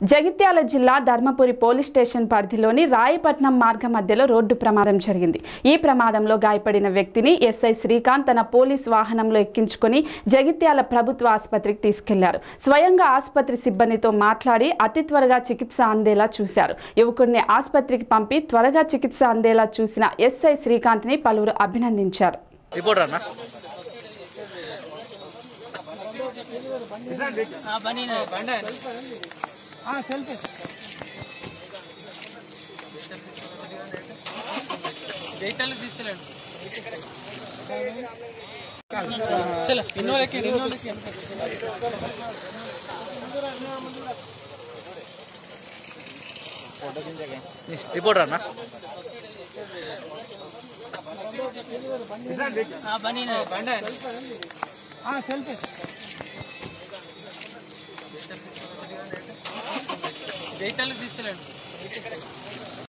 జగిత్యాల జిల్లా Dharmapuri police station పరిధిలోని రాయపట్నం మార్గ మధ్యలో రోడ్డు ప్రమాదం జరిగింది ఈ ప్రమాదంలో గాయపడిన వ్యక్తిని ఎస్ఐ శ్రీకాంత్ తన పోలీస్ వాహనంలో ఎక్కించుకొని జగిత్యాల ప్రభుత్వ ఆసుపత్రికి తీసుకెళ్లారు స్వయంగా ఆసుపత్రి సిబ్బందితో మాట్లాడి అతి త్వరగా చికిత్స అందేలా చూశారు యువకుడిని ఆసుపత్రికి పంపి త్వరగా చికిత్స అందేలా చూసిన ఎస్ఐ శ్రీకాంత్ని పలువురు అభినందించారు రిపోర్టర్ అన్న రిపోర్టర్ అన్న జైతాలకు తీసుకెళ్ళండి